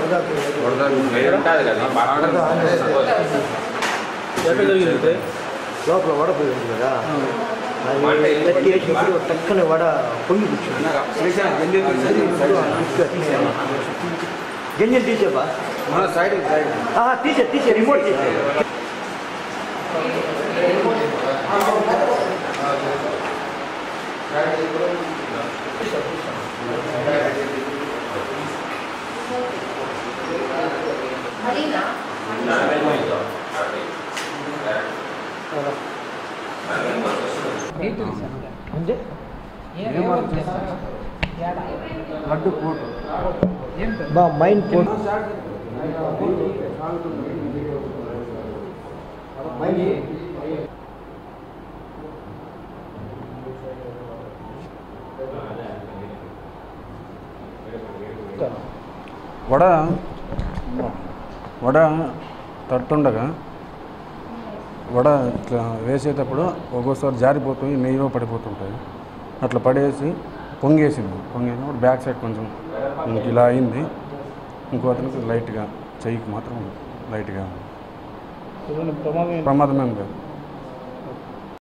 ఎక్కడ జరిగింది లోపల వడ పోయి ఉంది కదా అది గట్టి వేసినప్పుడు టక్కన వడ పొంగి కూర్చుంది గంజలు తీసేపా సైడ్ సైడ్ ఆహా, తీసే తీసే రిమోట్ తీసే అంతే లడ్డు కోటు బా మైండ్ ఫోన్ వడ వడ తట్టుండగా వడ ఇట్లా వేసేటప్పుడు ఒక్కోసారి జారిపోతాయి నెయ్యిలో పడిపోతుంటాయి అట్లా పడేసి పొంగేసింది పొంగేసినప్పుడు బ్యాక్ సైడ్ కొంచెం ఇంక ఇలా అయింది ఇంకో అతనికి లైట్గా చెయ్యికి మాత్రం లైట్గా ఏమైనా ప్రమాదం ఏంటి? ప్రమాదమేం లేదు